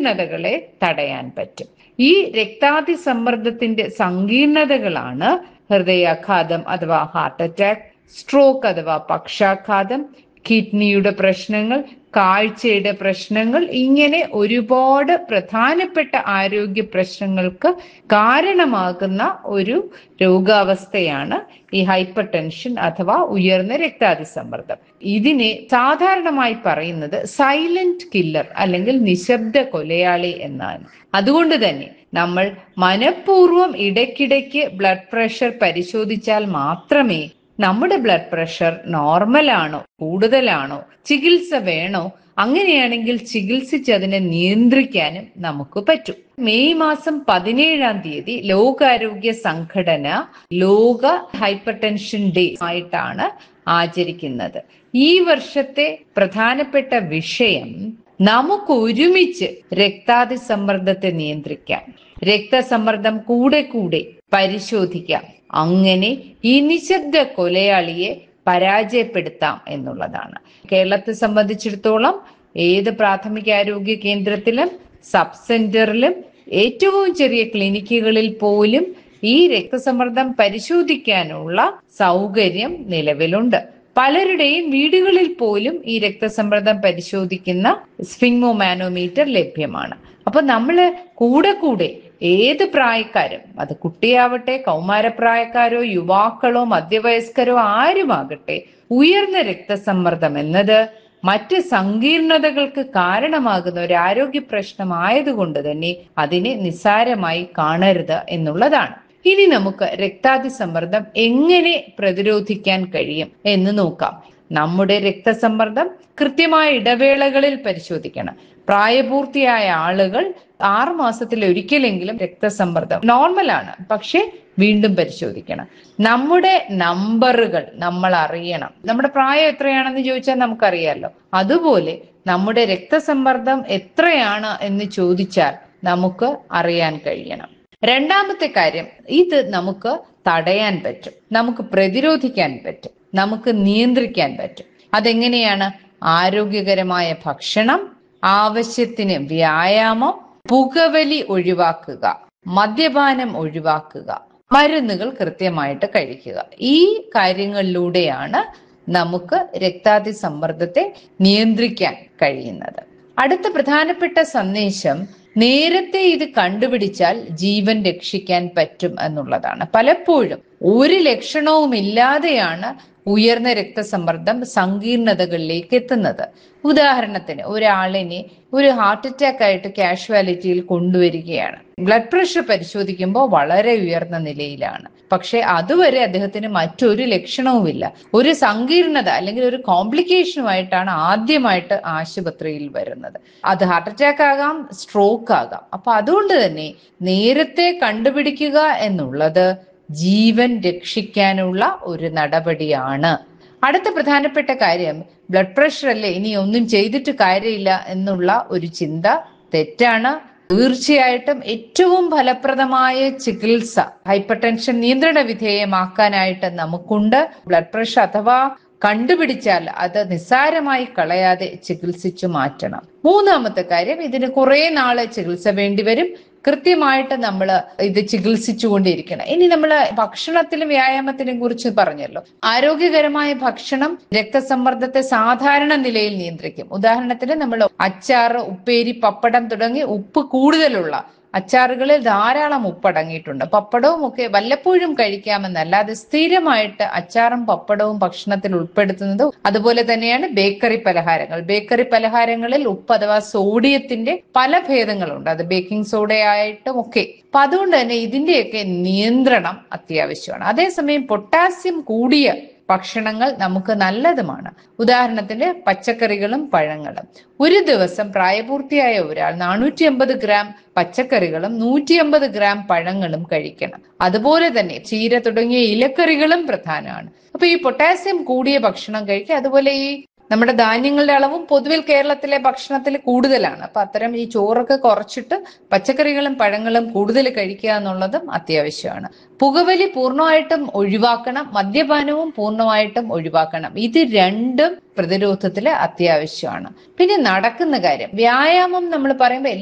സങ്കീർണതകളെ തടയാൻ പറ്റും ഈ രക്താതിസമ്മർദ്ദത്തിന്റെ സങ്കീർണതകളാണ് ഹൃദയാഘാതം അഥവാ ഹാർട്ട് അറ്റാക്ക് സ്ട്രോക്ക് അഥവാ പക്ഷാഘാതം കിഡ്നിയുടെ പ്രശ്നങ്ങൾ കാഴ്ചയുടെ പ്രശ്നങ്ങൾ ഇങ്ങനെ ഒരുപാട് പ്രധാനപ്പെട്ട ആരോഗ്യ പ്രശ്നങ്ങൾക്ക് കാരണമാകുന്ന ഒരു രോഗാവസ്ഥയാണ് ഈ ഹൈപ്പർ ടെൻഷൻ അഥവാ ഉയർന്ന രക്താതിസമ്മർദ്ദം ഇതിനെ സാധാരണമായി പറയുന്നത് സൈലന്റ് കില്ലർ അല്ലെങ്കിൽ നിശബ്ദ കൊലയാളി എന്നാണ് അതുകൊണ്ട് തന്നെ നമ്മൾ മനഃപൂർവ്വം ഇടയ്ക്കിടയ്ക്ക് ബ്ലഡ് പ്രഷർ പരിശോധിച്ചാൽ മാത്രമേ നമ്മുടെ ബ്ലഡ് പ്രഷർ നോർമൽ ആണോ കൂടുതലാണോ ചികിത്സ വേണോ അങ്ങനെയാണെങ്കിൽ ചികിത്സിച്ച് അതിനെ നിയന്ത്രിക്കാനും നമുക്ക് പറ്റും മെയ് മാസം പതിനേഴാം തീയതി ലോകാരോഗ്യ സംഘടന ലോക ഹൈപ്പർ ടെൻഷൻ ഡേ ആയിട്ടാണ് ആചരിക്കുന്നത് ഈ വർഷത്തെ പ്രധാനപ്പെട്ട വിഷയം നമുക്ക് ഒരുമിച്ച് രക്താതിസമ്മർദ്ദത്തെ നിയന്ത്രിക്കാം രക്തസമ്മർദ്ദം കൂടെ കൂടെ പരിശോധിക്കാം അങ്ങനെ ഈ നിശബ്ദ കൊലയാളിയെ പരാജയപ്പെടുത്താം എന്നുള്ളതാണ് കേരളത്തെ സംബന്ധിച്ചിടത്തോളം ഏത് പ്രാഥമിക ആരോഗ്യ കേന്ദ്രത്തിലും സബ് സെന്ററിലും ഏറ്റവും ചെറിയ ക്ലിനിക്കുകളിൽ പോലും ഈ രക്തസമ്മർദ്ദം പരിശോധിക്കാനുള്ള സൗകര്യം നിലവിലുണ്ട് പലരുടെയും വീടുകളിൽ പോലും ഈ രക്തസമ്മർദ്ദം പരിശോധിക്കുന്ന സ്ഫിങ്മോ മാനോമീറ്റർ ലഭ്യമാണ് അപ്പൊ നമ്മള് കൂടെ കൂടെ ഏത് പ്രായക്കാരും അത് കുട്ടിയാവട്ടെ കൗമാരപ്രായക്കാരോ യുവാക്കളോ മധ്യവയസ്കരോ ആരുമാകട്ടെ ഉയർന്ന രക്തസമ്മർദ്ദം എന്നത് മറ്റ് സങ്കീർണതകൾക്ക് കാരണമാകുന്ന ഒരു ആരോഗ്യ പ്രശ്നമായതുകൊണ്ട് തന്നെ അതിനെ നിസ്സാരമായി കാണരുത് എന്നുള്ളതാണ് ഇനി നമുക്ക് രക്താതിസമ്മർദ്ദം എങ്ങനെ പ്രതിരോധിക്കാൻ കഴിയും എന്ന് നോക്കാം നമ്മുടെ രക്തസമ്മർദ്ദം കൃത്യമായ ഇടവേളകളിൽ പരിശോധിക്കണം പ്രായപൂർത്തിയായ ആളുകൾ ആറ് മാസത്തിൽ ഒരിക്കലെങ്കിലും രക്തസമ്മർദ്ദം നോർമലാണ് പക്ഷെ വീണ്ടും പരിശോധിക്കണം നമ്മുടെ നമ്പറുകൾ നമ്മൾ അറിയണം നമ്മുടെ പ്രായം എത്രയാണെന്ന് ചോദിച്ചാൽ നമുക്കറിയാലോ അതുപോലെ നമ്മുടെ രക്തസമ്മർദ്ദം എത്രയാണ് എന്ന് ചോദിച്ചാൽ നമുക്ക് അറിയാൻ കഴിയണം രണ്ടാമത്തെ കാര്യം ഇത് നമുക്ക് തടയാൻ പറ്റും നമുക്ക് പ്രതിരോധിക്കാൻ പറ്റും നമുക്ക് നിയന്ത്രിക്കാൻ പറ്റും അതെങ്ങനെയാണ് ആരോഗ്യകരമായ ഭക്ഷണം ആവശ്യത്തിന് വ്യായാമം പുകവലി ഒഴിവാക്കുക മദ്യപാനം ഒഴിവാക്കുക മരുന്നുകൾ കൃത്യമായിട്ട് കഴിക്കുക ഈ കാര്യങ്ങളിലൂടെയാണ് നമുക്ക് രക്താതിസമ്മർദ്ദത്തെ നിയന്ത്രിക്കാൻ കഴിയുന്നത് അടുത്ത പ്രധാനപ്പെട്ട സന്ദേശം നേരത്തെ ഇത് കണ്ടുപിടിച്ചാൽ ജീവൻ രക്ഷിക്കാൻ പറ്റും എന്നുള്ളതാണ് പലപ്പോഴും ഒരു ലക്ഷണവും ഇല്ലാതെയാണ് ഉയർന്ന രക്തസമ്മർദ്ദം സങ്കീർണതകളിലേക്ക് എത്തുന്നത് ഉദാഹരണത്തിന് ഒരാളിനെ ഒരു ഹാർട്ട് അറ്റാക്ക് ആയിട്ട് കാഷ്വാലിറ്റിയിൽ കൊണ്ടുവരികയാണ് ബ്ലഡ് പ്രഷർ പരിശോധിക്കുമ്പോൾ വളരെ ഉയർന്ന നിലയിലാണ് പക്ഷെ അതുവരെ അദ്ദേഹത്തിന് മറ്റൊരു ലക്ഷണവുമില്ല ഒരു സങ്കീർണത അല്ലെങ്കിൽ ഒരു കോംപ്ലിക്കേഷനുമായിട്ടാണ് ആദ്യമായിട്ട് ആശുപത്രിയിൽ വരുന്നത് അത് ഹാർട്ട് അറ്റാക്ക് ആകാം സ്ട്രോക്ക് ആകാം അപ്പൊ അതുകൊണ്ട് തന്നെ നേരത്തെ കണ്ടുപിടിക്കുക എന്നുള്ളത് ജീവൻ രക്ഷിക്കാനുള്ള ഒരു നടപടിയാണ് അടുത്ത പ്രധാനപ്പെട്ട കാര്യം ബ്ലഡ് പ്രഷർ അല്ലേ ഇനി ഒന്നും ചെയ്തിട്ട് കാര്യമില്ല എന്നുള്ള ഒരു ചിന്ത തെറ്റാണ് തീർച്ചയായിട്ടും ഏറ്റവും ഫലപ്രദമായ ചികിത്സ ഹൈപ്പർ ടെൻഷൻ നിയന്ത്രണ വിധേയമാക്കാനായിട്ട് നമുക്കുണ്ട് ബ്ലഡ് പ്രഷർ അഥവാ കണ്ടുപിടിച്ചാൽ അത് നിസ്സാരമായി കളയാതെ ചികിത്സിച്ചു മാറ്റണം മൂന്നാമത്തെ കാര്യം ഇതിന് കുറെ നാള് ചികിത്സ വേണ്ടിവരും കൃത്യമായിട്ട് നമ്മൾ ഇത് ചികിത്സിച്ചുകൊണ്ടിരിക്കണം ഇനി നമ്മൾ ഭക്ഷണത്തിലും വ്യായാമത്തിലും കുറിച്ച് പറഞ്ഞല്ലോ ആരോഗ്യകരമായ ഭക്ഷണം രക്തസമ്മർദ്ദത്തെ സാധാരണ നിലയിൽ നിയന്ത്രിക്കും ഉദാഹരണത്തിന് നമ്മൾ അച്ചാറ് ഉപ്പേരി പപ്പടം തുടങ്ങി ഉപ്പ് കൂടുതലുള്ള അച്ചാറുകളിൽ ധാരാളം ഉപ്പടങ്ങിയിട്ടുണ്ട് പപ്പടവും ഒക്കെ വല്ലപ്പോഴും കഴിക്കാമെന്നല്ലാതെ സ്ഥിരമായിട്ട് അച്ചാറും പപ്പടവും ഭക്ഷണത്തിൽ ഉൾപ്പെടുത്തുന്നത് അതുപോലെ തന്നെയാണ് ബേക്കറി പലഹാരങ്ങൾ ബേക്കറി പലഹാരങ്ങളിൽ ഉപ്പ് അഥവാ സോഡിയത്തിന്റെ പല ഭേദങ്ങളുണ്ട് അത് ബേക്കിംഗ് സോഡയായിട്ടും ഒക്കെ അപ്പൊ അതുകൊണ്ട് തന്നെ ഇതിന്റെയൊക്കെ നിയന്ത്രണം അത്യാവശ്യമാണ് അതേസമയം പൊട്ടാസ്യം കൂടിയ ഭക്ഷണങ്ങൾ നമുക്ക് നല്ലതുമാണ് ഉദാഹരണത്തിന് പച്ചക്കറികളും പഴങ്ങളും ഒരു ദിവസം പ്രായപൂർത്തിയായ ഒരാൾ നാനൂറ്റി അമ്പത് ഗ്രാം പച്ചക്കറികളും നൂറ്റി അമ്പത് ഗ്രാം പഴങ്ങളും കഴിക്കണം അതുപോലെ തന്നെ ചീര തുടങ്ങിയ ഇലക്കറികളും പ്രധാനമാണ് അപ്പൊ ഈ പൊട്ടാസ്യം കൂടിയ ഭക്ഷണം കഴിക്കുക അതുപോലെ ഈ നമ്മുടെ ധാന്യങ്ങളുടെ അളവും പൊതുവിൽ കേരളത്തിലെ ഭക്ഷണത്തിൽ കൂടുതലാണ് അപ്പൊ അത്തരം ഈ ചോറൊക്കെ കുറച്ചിട്ട് പച്ചക്കറികളും പഴങ്ങളും കൂടുതൽ കഴിക്കുക എന്നുള്ളതും അത്യാവശ്യമാണ് പുകവലി പൂർണ്ണമായിട്ടും ഒഴിവാക്കണം മദ്യപാനവും പൂർണ്ണമായിട്ടും ഒഴിവാക്കണം ഇത് രണ്ടും പ്രതിരോധത്തിൽ അത്യാവശ്യമാണ് പിന്നെ നടക്കുന്ന കാര്യം വ്യായാമം നമ്മൾ പറയുമ്പോൾ